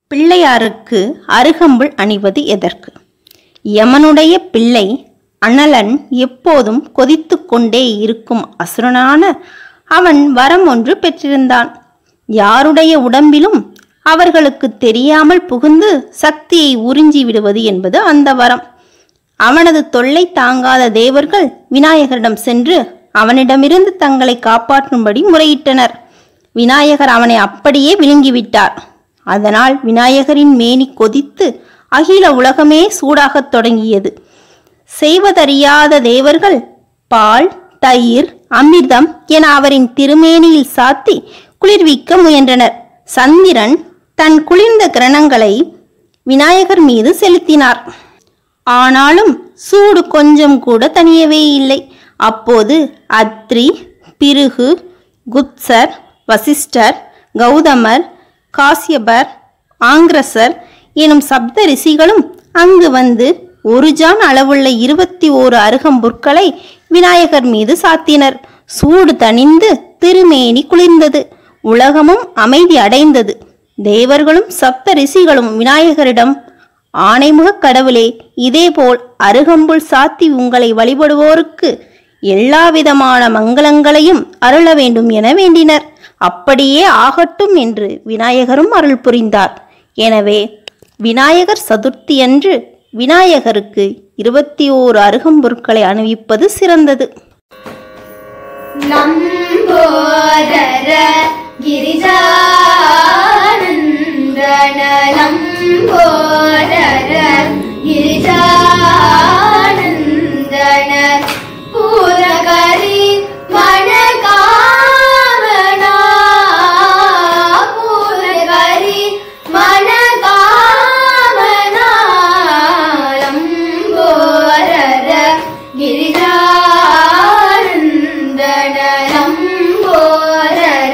பிள்ளையாருக்கு அருகம்புல் அணிவது எதற்கு யமனுடைய பிள்ளை அனலன் எப்போதும் கொதித்து கொண்டே இருக்கும் அசுரனான அவன் வரம் ஒன்று பெற்றிருந்தான் யாருடைய உடம்பிலும் அவர்களுக்கு தெரியாமல் புகுந்து சக்தியை உறிஞ்சி விடுவது என்பது அந்த வரம் அவனது தொல்லை தாங்காத தேவர்கள் விநாயகரிடம் சென்று அவனிடமிருந்து தங்களை காப்பாற்றும்படி முறையிட்டனர் விநாயகர் அவனை அப்படியே விழுங்கிவிட்டார் அதனால் விநாயகரின் மேனி கொதித்து அகில உலகமே சூடாகத் தொடங்கியது செய்வதறியாத தேவர்கள் பால் தயிர் அமிர்தம் என அவரின் திருமேனியில் சாத்தி குளிர்விக்க முயன்றனர் சந்திரன் தன் குளிர்ந்த கிரணங்களை விநாயகர் மீது செலுத்தினார் ஆனாலும் சூடு கொஞ்சம் கூட தணியவே இல்லை அப்போது அத்ரி பிருகு குத்சர் வசிஷ்டர் கௌதமர் காசியபர் ஆங்கிரசர் எனும் சப்த ரிஷிகளும் அங்கு வந்து ஒரு ஜான் அளவுள்ள இருபத்தி ஓரு அருகம்புற்களை விநாயகர் மீது சாத்தினர் சூடு தணிந்து திருமேனி குளிர்ந்தது உலகமும் அமைதி அடைந்தது தேவர்களும் சப்த ரிஷிகளும் விநாயகரிடம் ஆணைமுகக் கடவுளே இதேபோல் அருகம்புல் சாத்தி உங்களை வழிபடுவோருக்கு எல்லாவிதமான மங்களங்களையும் அருள வேண்டும் என வேண்டினர் அப்படியே ஆகட்டும் என்று விநாயகரும் அருள் புரிந்தார் எனவே விநாயகர் சதுர்த்தியன்று விநாயகருக்கு இருபத்தி ஓரு அருகம்பொருட்களை அணிவிப்பது சிறந்தது லம்போதர கிரிஜானந்தன லம்போதர கிரிஜானந்தன பூரகரி மனகாமனா பூரகரி மனகாமனா லம்போதர गिरिजानन्दन लम्बोदर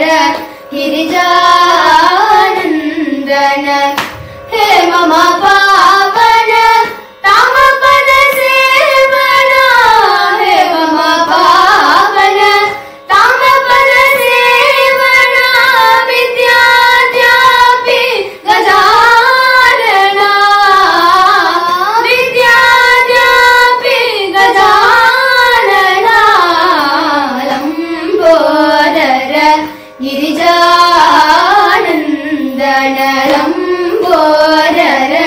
गिरिजानन्दन हे मम पावन तम पद सेवना हे मम पावन तम पद सेवना विद्याद्यापि गजानना विद्याद्यापि गजानना लम्बोदर गिरिजानन्दन लम्बोदर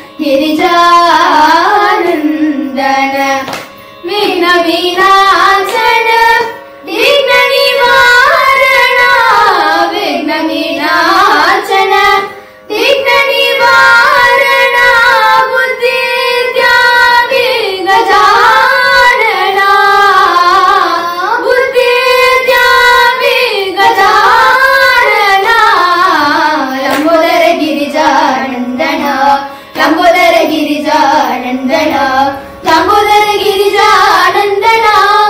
गिरिजानन्दन मीन मीनाचन विघ्न निवारणा विघ्न मीनाचन विघ्न निवारणा बुद्धिद्यापि गजानना बुद्धिद्यापि गजानना लम्बोदर गिरिजानन्दन लम्बोदर गिरिजानन्दन लम्बोदर गिरिजानन्दन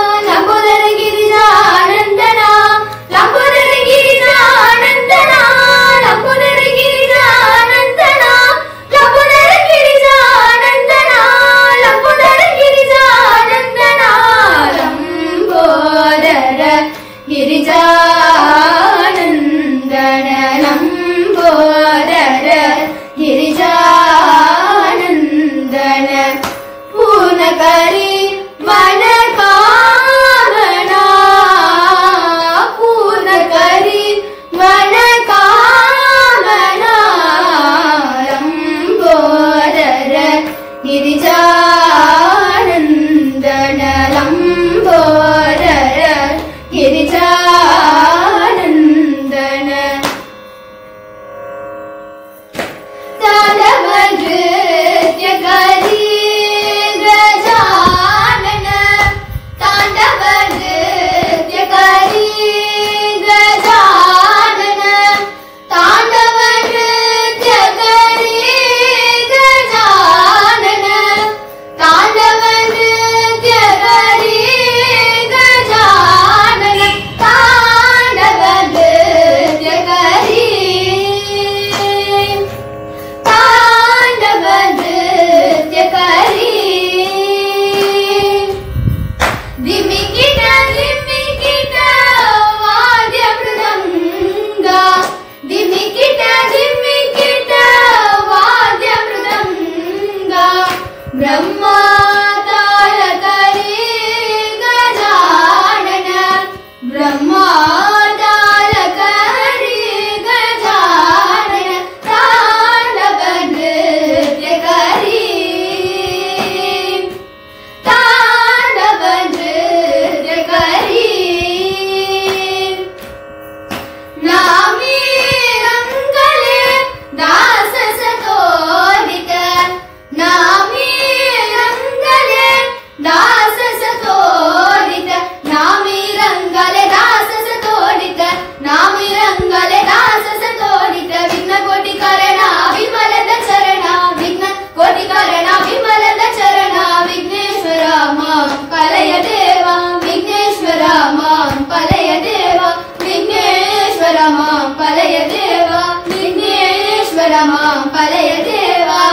ஈஸ்வரமாம் பழைய தேவா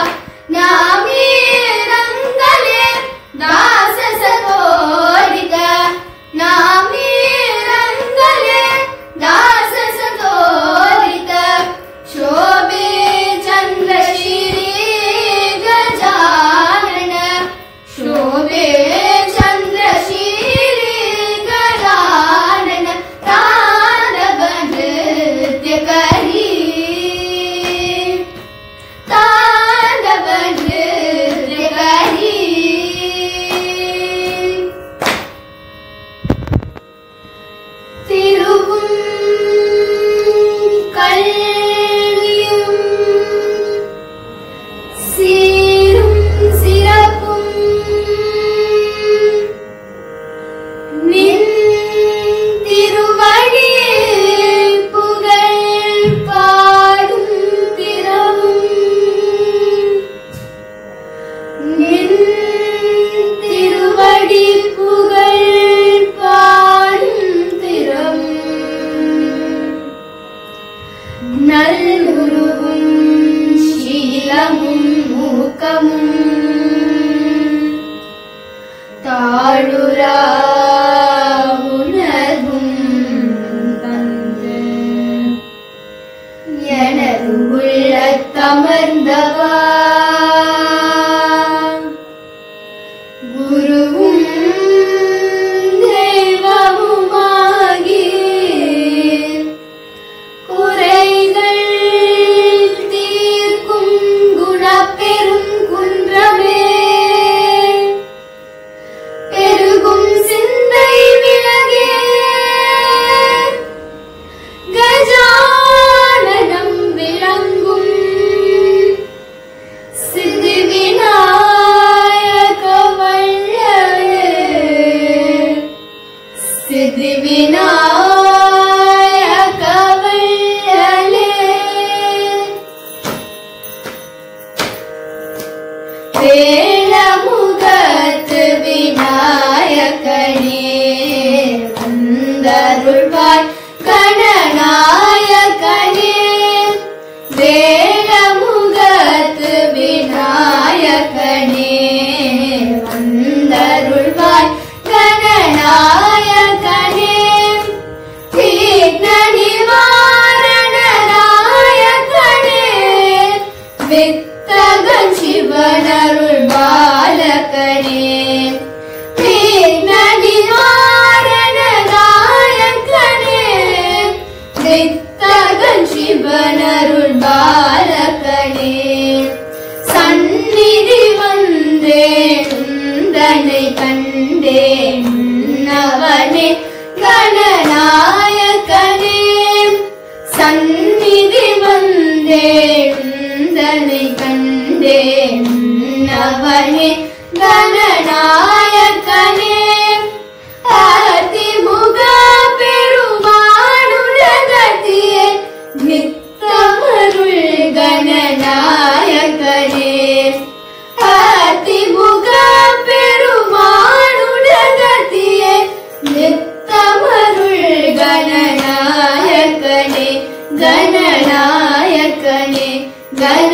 நாமீரங்களே தாச சதோரிக நாமீரங்களே தாச சதோரிக ಶೋಭೆ ಚಂದ್ರಶಿರಿ ಗಜಾನನ ಶೋಭೆ ಚಂದ್ರಶಿರಿ ಗಜಾನನ ತಾಂಡವ ನೃತ್ಯ ಕರಿ ತಾಂಡವ ನೃತ್ಯ ಕರಿ திருவும் கல்வியும் சீரும் சிறப்பும் நின் திருவடி புகழ் பாடும் திறமும் நின் திருவடி புகழ் பாடும் திறம் நல்லுருவும் சீலமும் மூக்கமும் தாழுரா உணர்வும் தந்து எனது உள்ளத்தமர்ந்தவா குருவும் தெய்வமுமாகி குறைகள் தீர்க்கும் குணப்பெரும் குன்றமே பெருகும் சிந்தை விலகே கஜானனம் விளங்கும் சித்தி விநாயக வள்ளலே சித்தி விநாயக வள்ளலே வேளமுகத்து விநாயகனே வந்தருள்வாய் கணநாயகனே வேளமுகத்து விநாயகனே வந்தருள்வாய் கணநாயகனே தீர்த்த நிவாரண நாயகனே வித்தகன் சிவனருள் பாலகனே தீர்த்த நிவாரண நாயகனே வித்தகன் சிவனருள் பாலகனே சந்நிதி வந்தேன் உந்தனை கண்டேன் உன்னவனே கணநாயகனே சந்நிதி வந்தேன் உந்தனை கண்டேன் உன்னவனே கணநாயகனே அதிமுக பெருமானுடகத்தியே நித்தமருள் கணநாயகனே அதிமுக பெருமானுடகத்தியே நித்தமருள் கணநாயகனே கணநாயகனே கண